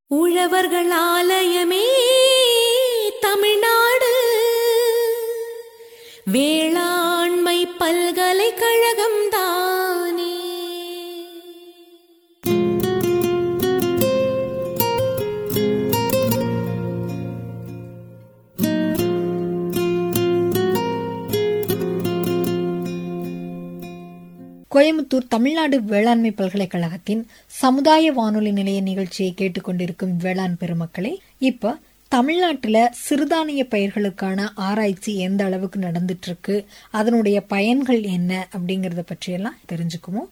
உழவர்கள் ஆலயமே தமிழ்நாடு வேளாண்மை பல்கலைக்கழகம் தானே கோயம்புத்தூர் தமிழ்நாடு வேளாண்மை பல்கலைக்கழகத்தின் சமுதாய வானொலி நிலைய நிகழ்ச்சியை கேட்டுக்கொண்டிருக்கும் வேளாண் பெருமக்களே இப்ப தமிழ்நாட்டுல சிறுதானிய பயிர்களுக்கான ஆராய்ச்சி எந்த அளவுக்கு நடந்துட்டு இருக்கு அதனுடைய பயன்கள் என்ன அப்படிங்கறத பற்றியெல்லாம் தெரிஞ்சுக்குவோம்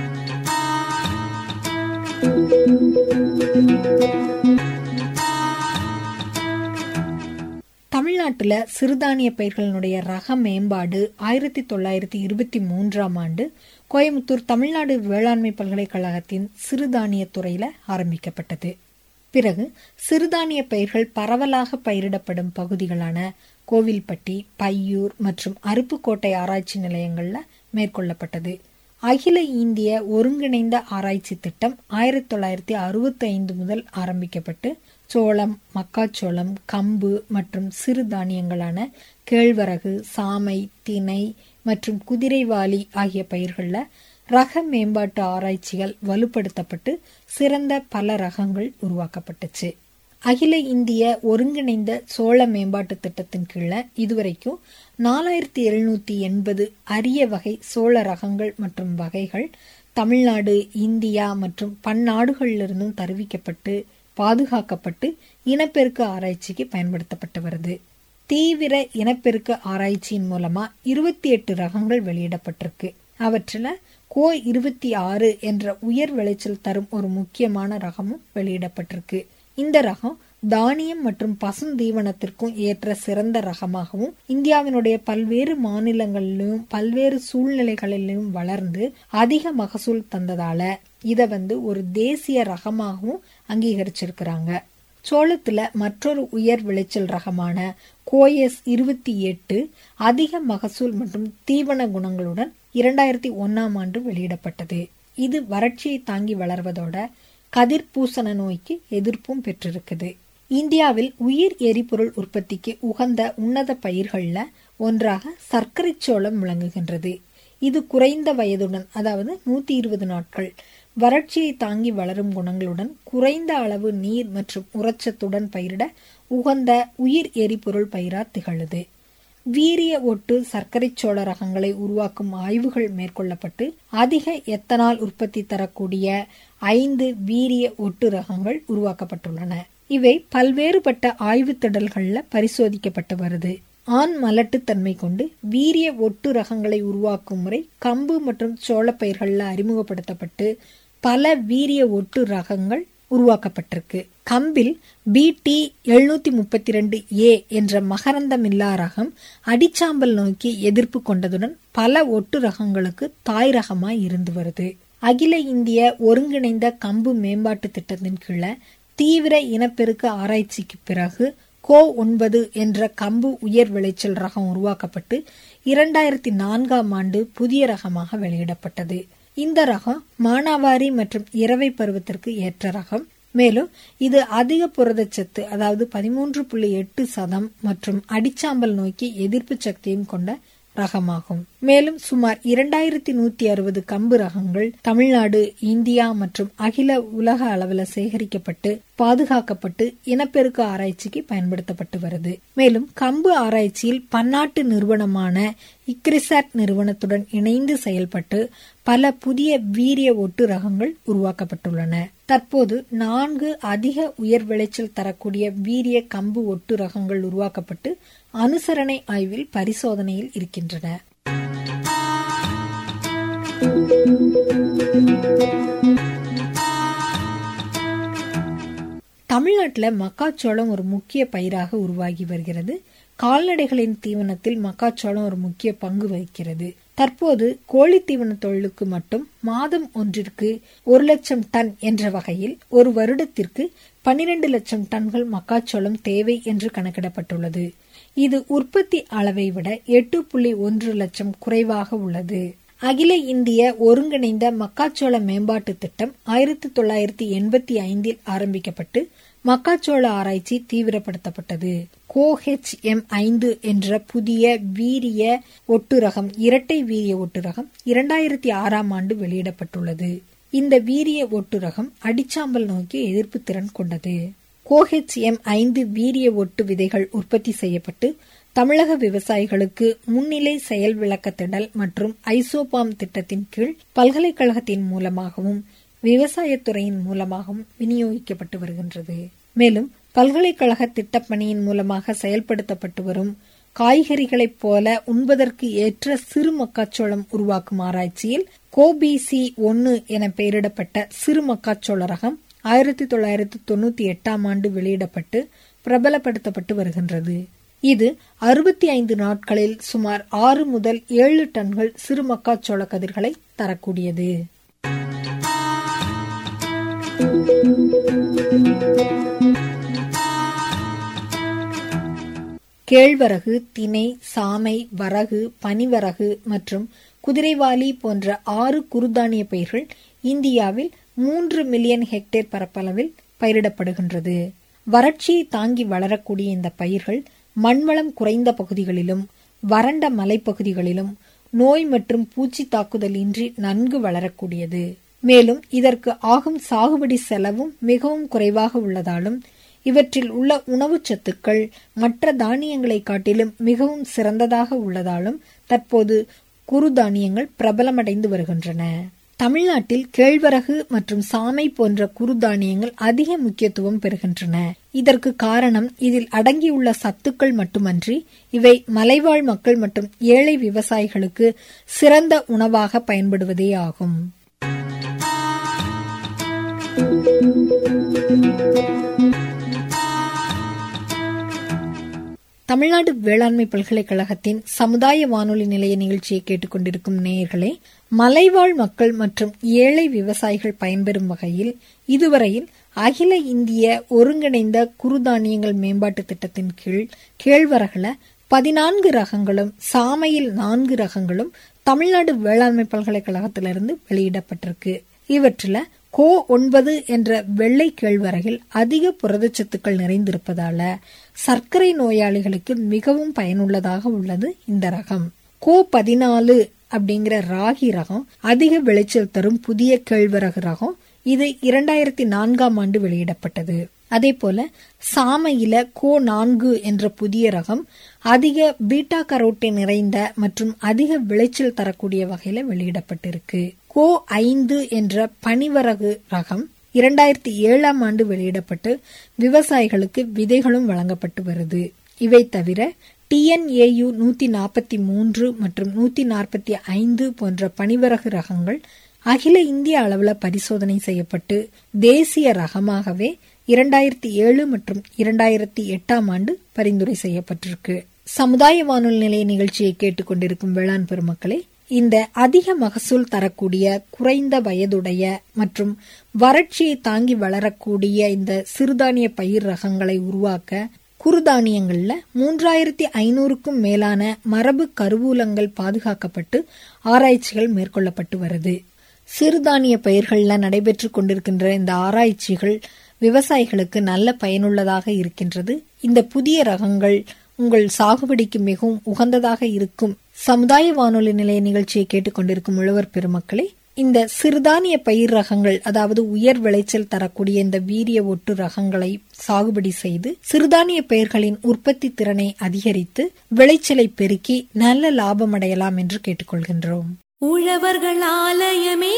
தமிழ்நாட்டுல சிறுதானிய பயிர்களினுடைய ரக மேம்பாடு ஆயிரத்தி தொள்ளாயிரத்தி இருபத்தி மூன்றாம் ஆண்டு கோயம்புத்தூர் தமிழ்நாடு வேளாண்மை பல்கலைக்கழகத்தின் சிறுதானிய துறையில ஆரம்பிக்கப்பட்டது பிறகு சிறுதானிய பயிர்கள் பரவலாக பயிரிடப்படும் பகுதிகளான கோவில்பட்டி பையூர் மற்றும் அருப்புக்கோட்டை ஆராய்ச்சி நிலையங்கள்ல மேற்கொள்ளப்பட்டது அகில இந்திய ஒருங்கிணைந்த ஆராய்ச்சி திட்டம் ஆயிரத்தி தொள்ளாயிரத்தி அறுபத்தி ஐந்து முதல் ஆரம்பிக்கப்பட்டு சோளம் மக்காச்சோளம் கம்பு மற்றும் சிறு தானியங்களான கேழ்வரகு சாமை திணை மற்றும் குதிரைவாலி ஆகிய பயிர்கள்ல ரக மேம்பாட்டு ஆராய்ச்சிகள் வலுப்படுத்தப்பட்டு சிறந்த பல ரகங்கள் உருவாக்கப்பட்டுச்சு அகில இந்திய ஒருங்கிணைந்த சோள மேம்பாட்டு திட்டத்தின் கீழே இதுவரைக்கும் நாலாயிரத்தி எழுநூத்தி எண்பது அரிய வகை சோள ரகங்கள் மற்றும் வகைகள் தமிழ்நாடு இந்தியா மற்றும் பன்னாடுகளிலிருந்தும் தருவிக்கப்பட்டு பாதுகாக்கப்பட்டு இனப்பெருக்க ஆராய்ச்சிக்கு பயன்படுத்தப்பட்டு வருது தீவிர இனப்பெருக்க ஆராய்ச்சியின் மூலமா இருபத்தி எட்டு ரகங்கள் வெளியிடப்பட்டிருக்கு அவற்றில் கோ இருபத்தி ஆறு என்ற உயர் விளைச்சல் தரும் ஒரு முக்கியமான ரகமும் வெளியிடப்பட்டிருக்கு இந்த ரகம் தானியம் மற்றும் பசுந்தீவனத்திற்கும் ஏற்ற சிறந்த ரகமாகவும் இந்தியாவினுடைய பல்வேறு மாநிலங்களிலும் பல்வேறு சூழ்நிலைகளிலும் வளர்ந்து அதிக மகசூல் தந்ததால இத வந்து ஒரு தேசிய ரகமாகவும் அங்கீகரிச்சிருக்கிறாங்க சோளத்துல மற்றொரு உயர் விளைச்சல் ரகமான கோஎஸ் இருபத்தி எட்டு அதிக மகசூல் மற்றும் தீவன குணங்களுடன் இரண்டாயிரத்தி ஒன்னாம் ஆண்டு வெளியிடப்பட்டது இது வறட்சியை தாங்கி வளர்வதோட கதிர்பூசண நோய்க்கு எதிர்ப்பும் பெற்றிருக்குது இந்தியாவில் உயிர் எரிபொருள் உற்பத்திக்கு உகந்த உன்னத பயிர்கள்ல ஒன்றாக சர்க்கரை சோளம் விளங்குகின்றது இது குறைந்த வயதுடன் அதாவது நூத்தி இருபது நாட்கள் வறட்சியை தாங்கி வளரும் குணங்களுடன் குறைந்த அளவு நீர் மற்றும் உரச்சத்துடன் பயிரிட உகந்த உயிர் எரிபொருள் பயிரா திகழுது வீரிய ஒட்டு சர்க்கரை சோள ரகங்களை உருவாக்கும் ஆய்வுகள் மேற்கொள்ளப்பட்டு அதிக எத்தனால் உற்பத்தி தரக்கூடிய ஐந்து வீரிய ஒட்டு ரகங்கள் உருவாக்கப்பட்டுள்ளன இவை பல்வேறுபட்ட ஆய்வு திடல்கள்ல பரிசோதிக்கப்பட்டு வருது ஆண் மலட்டுத்தன்மை கொண்டு வீரிய ஒட்டு ரகங்களை உருவாக்கும் முறை கம்பு மற்றும் சோளப்பயிர்கள்ல அறிமுகப்படுத்தப்பட்டு பல வீரிய ஒட்டு ரகங்கள் உருவாக்கப்பட்டிருக்கு கம்பில் பிடி எழுநூத்தி முப்பத்தி ரெண்டு ஏ என்ற மகரந்தமில்லா ரகம் அடிச்சாம்பல் நோக்கி எதிர்ப்பு கொண்டதுடன் பல ஒட்டு ரகங்களுக்கு தாய் ரகமாய் இருந்து வருது அகில இந்திய ஒருங்கிணைந்த கம்பு மேம்பாட்டு திட்டத்தின் கீழே தீவிர இனப்பெருக்க ஆராய்ச்சிக்கு பிறகு கோ ஒன்பது என்ற கம்பு உயர் விளைச்சல் ரகம் உருவாக்கப்பட்டு இரண்டாயிரத்தி நான்காம் ஆண்டு புதிய ரகமாக வெளியிடப்பட்டது இந்த ரகம் மானாவாரி மற்றும் இரவை பருவத்திற்கு ஏற்ற ரகம் மேலும் இது அதிக புரதச்சத்து அதாவது பதிமூன்று புள்ளி எட்டு சதம் மற்றும் அடிச்சாம்பல் நோக்கி எதிர்ப்பு சக்தியும் கொண்ட ரகமாகும் மேலும் சுமார் இரண்டாயிரத்தி நூத்தி அறுபது கம்பு ரகங்கள் தமிழ்நாடு இந்தியா மற்றும் அகில உலக அளவில் சேகரிக்கப்பட்டு பாதுகாக்கப்பட்டு இனப்பெருக்க ஆராய்ச்சிக்கு பயன்படுத்தப்பட்டு வருது மேலும் கம்பு ஆராய்ச்சியில் பன்னாட்டு நிறுவனமான இக்ரிசாட் நிறுவனத்துடன் இணைந்து செயல்பட்டு பல புதிய வீரிய ஒட்டு ரகங்கள் உருவாக்கப்பட்டுள்ளன தற்போது நான்கு அதிக உயர் விளைச்சல் தரக்கூடிய வீரிய கம்பு ஒட்டு ரகங்கள் உருவாக்கப்பட்டு அனுசரணை ஆய்வில் பரிசோதனையில் இருக்கின்றன தமிழ்நாட்டில் மக்காச்சோளம் ஒரு முக்கிய பயிராக உருவாகி வருகிறது கால்நடைகளின் தீவனத்தில் மக்காச்சோளம் ஒரு முக்கிய பங்கு வகிக்கிறது தற்போது கோழி தீவன தொழிலுக்கு மட்டும் மாதம் ஒன்றிற்கு ஒரு லட்சம் டன் என்ற வகையில் ஒரு வருடத்திற்கு பனிரெண்டு லட்சம் டன்கள் மக்காச்சோளம் தேவை என்று கணக்கிடப்பட்டுள்ளது இது உற்பத்தி அளவை விட எட்டு புள்ளி ஒன்று லட்சம் குறைவாக உள்ளது அகில இந்திய ஒருங்கிணைந்த மக்காச்சோள மேம்பாட்டு திட்டம் ஆயிரத்தி தொள்ளாயிரத்தி எண்பத்தி ஐந்தில் ஆரம்பிக்கப்பட்டு மக்காச்சோள ஆராய்ச்சி தீவிரப்படுத்தப்பட்டது கோஹெச் எம் ஐந்து என்ற புதிய வீரிய ஒட்டுரகம் இரட்டை வீரிய ஒட்டுரகம் இரண்டாயிரத்தி ஆறாம் ஆண்டு வெளியிடப்பட்டுள்ளது இந்த வீரிய ஒட்டுரகம் அடிச்சாம்பல் நோக்கி எதிர்ப்பு திறன் கொண்டது கோஹெச் எம் ஐந்து வீரிய ஒட்டு விதைகள் உற்பத்தி செய்யப்பட்டு தமிழக விவசாயிகளுக்கு முன்னிலை செயல் விளக்கத்திடல் மற்றும் ஐசோபாம் திட்டத்தின் கீழ் பல்கலைக்கழகத்தின் மூலமாகவும் விவசாயத்துறையின் மூலமாகவும் விநியோகிக்கப்பட்டு வருகின்றது மேலும் பல்கலைக்கழக திட்டப்பணியின் மூலமாக செயல்படுத்தப்பட்டு வரும் காய்கறிகளைப் போல உண்பதற்கு ஏற்ற சிறு மக்காச்சோளம் உருவாக்கும் ஆராய்ச்சியில் கோபிசி ஒன்னு என பெயரிடப்பட்ட சிறு மக்காச்சோள ரகம் ஆயிரத்தி தொள்ளாயிரத்தி தொண்ணூத்தி எட்டாம் ஆண்டு வெளியிடப்பட்டு பிரபலப்படுத்தப்பட்டு வருகின்றது இது அறுபத்தி ஐந்து நாட்களில் சுமார் ஆறு முதல் ஏழு டன்கள் சிறு மக்காச்சோள கதிர்களை தரக்கூடியது கேழ்வரகு திணை சாமை வரகு பனிவரகு மற்றும் குதிரைவாலி போன்ற ஆறு குறுதானிய பயிர்கள் இந்தியாவில் மூன்று மில்லியன் ஹெக்டேர் பரப்பளவில் பயிரிடப்படுகின்றது வறட்சியை தாங்கி வளரக்கூடிய இந்த பயிர்கள் மண்வளம் குறைந்த பகுதிகளிலும் வறண்ட மலைப்பகுதிகளிலும் நோய் மற்றும் பூச்சி தாக்குதல் இன்றி நன்கு வளரக்கூடியது மேலும் இதற்கு ஆகும் சாகுபடி செலவும் மிகவும் குறைவாக உள்ளதாலும் இவற்றில் உள்ள உணவுச் சத்துக்கள் மற்ற தானியங்களை காட்டிலும் மிகவும் சிறந்ததாக உள்ளதாலும் தற்போது குறுதானியங்கள் பிரபலமடைந்து வருகின்றன தமிழ்நாட்டில் கேழ்வரகு மற்றும் சாமை போன்ற குறுதானியங்கள் அதிக முக்கியத்துவம் பெறுகின்றன இதற்கு காரணம் இதில் அடங்கியுள்ள சத்துக்கள் மட்டுமன்றி இவை மலைவாழ் மக்கள் மற்றும் ஏழை விவசாயிகளுக்கு சிறந்த உணவாக பயன்படுவதே ஆகும் தமிழ்நாடு வேளாண்மை பல்கலைக்கழகத்தின் சமுதாய வானொலி நிலைய நிகழ்ச்சியை கேட்டுக்கொண்டிருக்கும் நேயர்களே மலைவாழ் மக்கள் மற்றும் ஏழை விவசாயிகள் பயன்பெறும் வகையில் இதுவரையில் அகில இந்திய ஒருங்கிணைந்த குறுதானியங்கள் மேம்பாட்டு திட்டத்தின் கீழ் கேழ்வரகுல பதினான்கு ரகங்களும் சாமையில் நான்கு ரகங்களும் தமிழ்நாடு வேளாண்மை பல்கலைக்கழகத்திலிருந்து வெளியிடப்பட்டிருக்கு இவற்றில கோ ஒன்பது என்ற வெள்ளை கேழ்வரகில் அதிக புரதச்சத்துக்கள் நிறைந்திருப்பதால சர்க்கரை நோயாளிகளுக்கு மிகவும் பயனுள்ளதாக உள்ளது இந்த ரகம் கோ பதினாலு அப்படிங்கிற ராகி ரகம் அதிக விளைச்சல் தரும் புதிய கேழ்வரகு ரகம் இது இரண்டாயிரத்தி நான்காம் ஆண்டு வெளியிடப்பட்டது அதே போல சாமையில கோ நான்கு என்ற புதிய ரகம் அதிக பீட்டா கரோட்டின் நிறைந்த மற்றும் அதிக விளைச்சல் தரக்கூடிய வகையில வெளியிடப்பட்டிருக்கு கோ ஐந்து என்ற பனிவரகு ரகம் இரண்டாயிரத்தி ஏழாம் ஆண்டு வெளியிடப்பட்டு விவசாயிகளுக்கு விதைகளும் வழங்கப்பட்டு வருது இவை தவிர டிஎன்ஏயு நூத்தி நாற்பத்தி மூன்று மற்றும் நூத்தி நாற்பத்தி ஐந்து போன்ற பனிவரகு ரகங்கள் அகில இந்திய அளவுல பரிசோதனை செய்யப்பட்டு தேசிய ரகமாகவே இரண்டாயிரத்தி ஏழு மற்றும் இரண்டாயிரத்தி எட்டாம் ஆண்டு பரிந்துரை செய்யப்பட்டிருக்கு சமுதாய வானொலி நிலைய நிகழ்ச்சியை கேட்டுக்கொண்டிருக்கும் வேளாண் பெருமக்களே இந்த அதிக மகசூல் தரக்கூடிய குறைந்த வயதுடைய மற்றும் வறட்சியை தாங்கி வளரக்கூடிய இந்த சிறுதானிய பயிர் ரகங்களை உருவாக்க குறுதானியங்கள்ல மூன்றாயிரத்தி ஐநூறுக்கும் மேலான மரபு கருவூலங்கள் பாதுகாக்கப்பட்டு ஆராய்ச்சிகள் மேற்கொள்ளப்பட்டு வருது சிறுதானிய பயிர்கள்ல நடைபெற்று கொண்டிருக்கின்ற இந்த ஆராய்ச்சிகள் விவசாயிகளுக்கு நல்ல பயனுள்ளதாக இருக்கின்றது இந்த புதிய ரகங்கள் உங்கள் சாகுபடிக்கு மிகவும் உகந்ததாக இருக்கும் சமுதாய வானொலி நிலைய நிகழ்ச்சியை கேட்டுக்கொண்டிருக்கும் உழவர் பெருமக்களே இந்த சிறுதானிய பயிர் ரகங்கள் அதாவது உயர் விளைச்சல் தரக்கூடிய இந்த வீரிய ஒட்டு ரகங்களை சாகுபடி செய்து சிறுதானிய பயிர்களின் உற்பத்தி திறனை அதிகரித்து விளைச்சலை பெருக்கி நல்ல லாபம் அடையலாம் என்று கேட்டுக்கொள்கின்றோம் உழவர்கள் ஆலயமே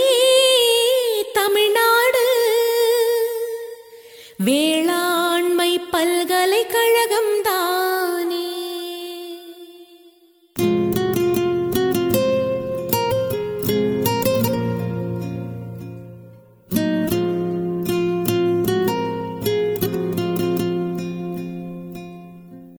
தமிழ்நாடு வேளாண்மை பல்கலைக்கழகம்